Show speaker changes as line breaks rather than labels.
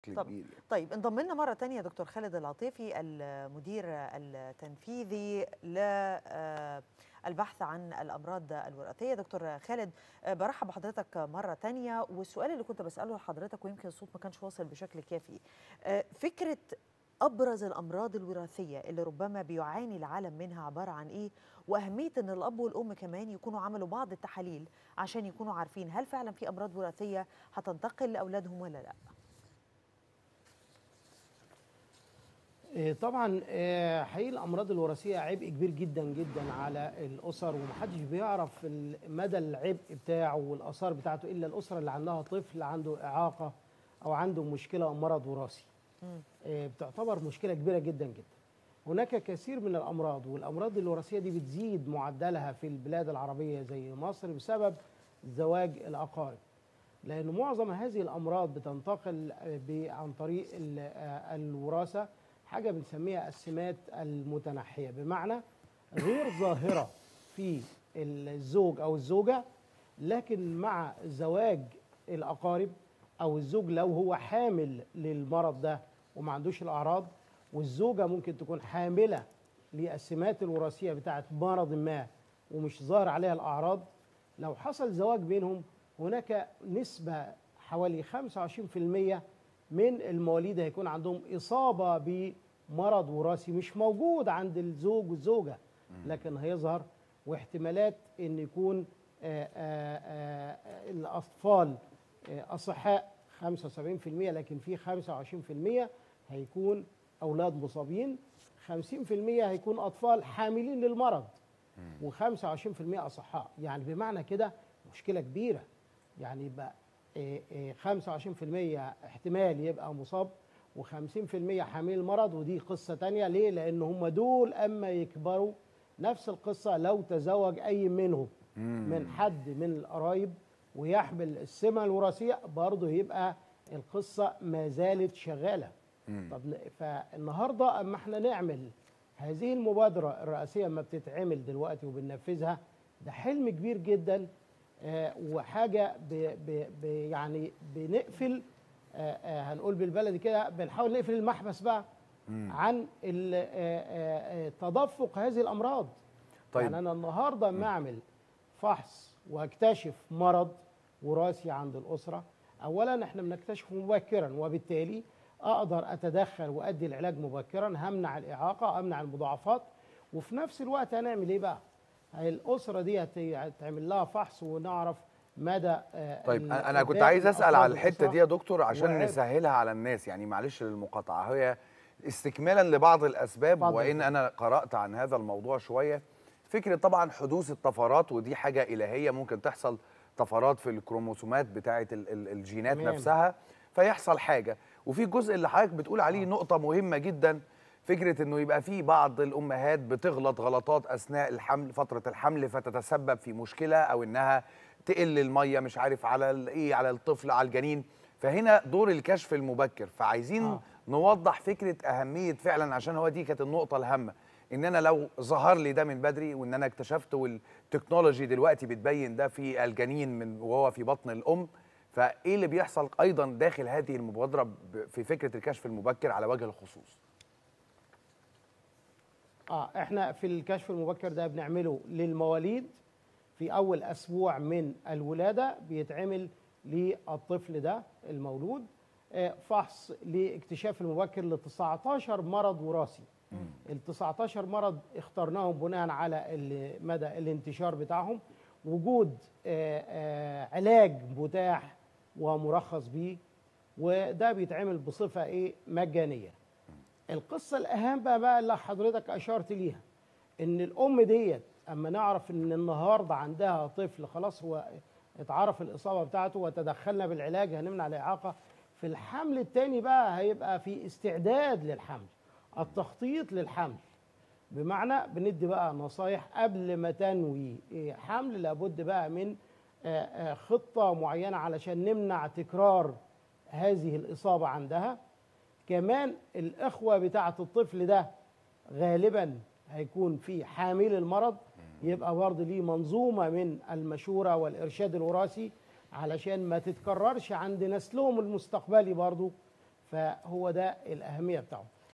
طب
كبير يعني.
طيب انضم لنا مره تانية دكتور خالد العطيفي المدير التنفيذي للبحث عن الامراض الوراثيه دكتور خالد آه، برحب بحضرتك مره تانية والسؤال اللي كنت بساله لحضرتك ويمكن الصوت ما كانش واصل بشكل كافي آه، فكره ابرز الامراض الوراثيه اللي ربما بيعاني العالم منها عباره عن ايه واهميه ان الاب والام كمان يكونوا عملوا بعض التحاليل عشان يكونوا عارفين هل فعلا في امراض وراثيه هتنتقل لاولادهم ولا لا
إيه طبعا آه، حقيقي الامراض الوراثيه عبء كبير جدا جدا على الاسر ومحدش بيعرف ال- مدى العبء بتاعه والاثار بتاعته الا الاسره اللي عندها طفل عنده اعاقه او عنده مشكله او مرض وراثي آه، بتعتبر مشكله كبيره جدا جدا هناك كثير من الامراض والامراض الوراثيه دي بتزيد معدلها في البلاد العربيه زي مصر بسبب زواج الاقارب لان معظم هذه الامراض بتنتقل آه، ب- عن طريق ال- آه، الوراثه حاجه بنسميها السمات المتنحيه بمعنى غير ظاهره في الزوج او الزوجه لكن مع زواج الاقارب او الزوج لو هو حامل للمرض ده وما عندوش الاعراض والزوجه ممكن تكون حامله للسمات الوراثيه بتاعه مرض ما ومش ظاهر عليها الاعراض لو حصل زواج بينهم هناك نسبه حوالي 25% من المواليد هيكون عندهم اصابه بمرض وراثي مش موجود عند الزوج والزوجه لكن هيظهر واحتمالات ان يكون آآ آآ آآ الاطفال آه، اصحاء 75% لكن في 25% هيكون اولاد مصابين 50% هيكون اطفال حاملين للمرض و25% اصحاء يعني بمعنى كده مشكله كبيره يعني يبقى آه، آه، 25% احتمال يبقى مصاب و50% حامل المرض ودي قصه تانية ليه لان هم دول اما يكبروا نفس القصه لو تزوج اي منهم من حد من القرايب ويحمل السمه الوراثيه برضه يبقى القصه ما زالت شغاله طب ن- فالنهارده اما احنا نعمل هذه المبادره الرئاسيه اما بتتعمل دلوقتي وبننفذها ده حلم كبير جدا آه، وحاجه ب ب ب يعني بنقفل آه، آه، هنقول بالبلدي كده بنحاول نقفل المحبس بقى عن ال- آه، آه، آه، تدفق هذه الامراض
طيب.
يعني انا النهارده اما اعمل فحص واكتشف مرض وراثي عند الاسره اولا احنا بنكتشفه مبكرا وبالتالي اقدر اتدخل وادي العلاج مبكرا همنع الاعاقه امنع المضاعفات وفي نفس الوقت هنعمل ايه بقى هي الاسره دي هت- هتعمل لها فحص ونعرف مدى آه،
طيب
ال-
انا كنت
باقي
عايز اسال
أفراد
على الحته
الأسرة.
دي يا دكتور عشان
وعيب.
نسهلها على الناس يعني معلش للمقاطعه هي استكمالا لبعض الاسباب
اتفضل.
وان انا قرات عن هذا الموضوع شويه فكره طبعا حدوث الطفرات ودي حاجه الهيه ممكن تحصل طفرات في الكروموسومات بتاعه ال- ال- الجينات
تمام.
نفسها فيحصل حاجه وفي جزء اللي حضرتك بتقول عليه نقطه مهمه جدا فكره انه يبقى في بعض الامهات بتغلط غلطات اثناء الحمل فتره الحمل فتتسبب في مشكله او انها تقل الميه مش عارف على ال- ايه على الطفل على الجنين فهنا دور الكشف المبكر فعايزين
آه.
آه. نوضح فكره اهميه فعلا عشان هو دي كانت النقطه الهامه ان انا لو ظهر لي ده من بدري وان انا اكتشفت والتكنولوجي دلوقتي بتبين ده في الجنين من وهو في بطن الام فايه اللي بيحصل ايضا داخل هذه المبادره ب- في فكره الكشف المبكر على وجه الخصوص
اه احنا في الكشف المبكر ده بنعمله للمواليد في اول اسبوع من الولاده بيتعمل للطفل ده المولود آه، فحص لاكتشاف المبكر ل 19 مرض وراثي ال 19 مرض اخترناهم بناء على ال- مدى الانتشار بتاعهم وجود آه، آه، علاج متاح ومرخص بيه وده بيتعمل بصفه ايه مجانيه القصه الاهم بقى, بقى اللي حضرتك اشرت ليها ان الام ديت اما نعرف ان النهارده عندها طفل خلاص هو اتعرف الاصابه بتاعته وتدخلنا بالعلاج هنمنع الاعاقه في الحمل الثاني بقى هيبقى في استعداد للحمل التخطيط للحمل بمعنى بندي بقى نصايح قبل ما تنوي إيه، حمل لابد بقى من آه، آه، خطه معينه علشان نمنع تكرار هذه الاصابه عندها كمان الاخوه بتاعه الطفل ده غالبا هيكون في حامل المرض يبقى برضه ليه منظومه من المشوره والارشاد الوراثي علشان ما تتكررش عند نسلهم المستقبلي برضه فهو ده الاهميه بتاعه